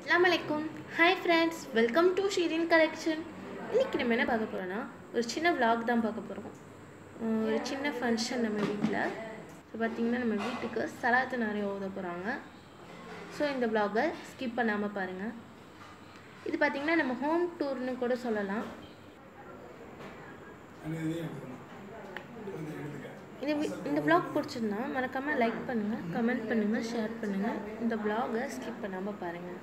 அஸ்ஸலாமு அலைக்கும் hi friends welcome to Shireen collection இன்றைக்கி நம்ம என்ன பார்க்க போகிறோன்னா ஒரு சின்ன vlog தான் பார்க்க போகிறோம் ஒரு சின்ன ஃபங்க்ஷன் நம்ம வீட்டில் ஸோ பார்த்திங்கன்னா நம்ம வீட்டுக்கு சலாத்து நிறைய ஓத போகிறாங்க ஸோ இந்த vlog-அ ஸ்கிப் பண்ணாமல் பாருங்கள் இது பார்த்திங்கன்னா நம்ம ஹோம் டூர்னு கூட சொல்லலாம் இந்த வி- இந்த vlog பிடிச்சிருந்தா மறக்காமல் லைக் பண்ணுங்கள் கமெண்ட் பண்ணுங்கள் ஷேர் பண்ணுங்கள் இந்த vlog-அ ஸ்கிப் பண்ணாமல் பாருங்கள்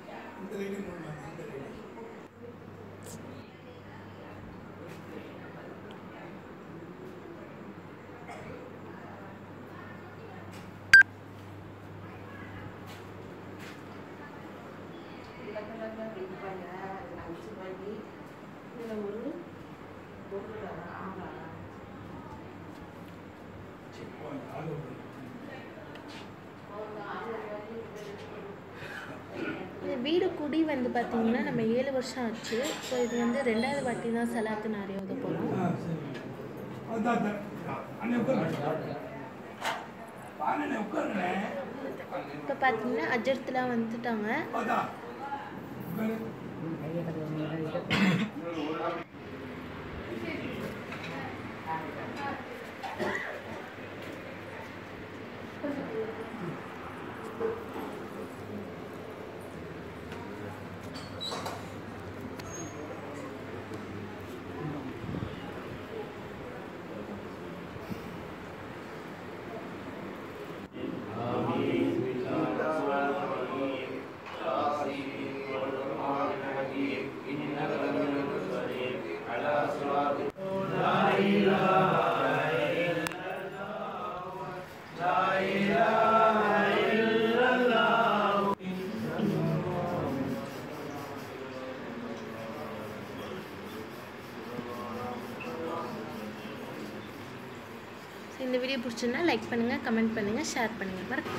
இந்த வீடு குடி வந்து பார்த்தீங்கன்னா நம்ம ஏழு வருஷம் ஆச்சு ஸோ இது வந்து ரெண்டாவது வாட்டி தான் சலாத்து நிறைய ஓத போகிறோம் இப்போ பார்த்தீங்கன்னா அஜர்த்துலாம் வந்துட்டாங்க ஸோ இந்த வீடியோ பிடிச்சிருந்தா லைக் பண்ணுங்கள் கமெண்ட் பண்ணுங்கள் ஷேர் பண்ணுங்கள் மறக்க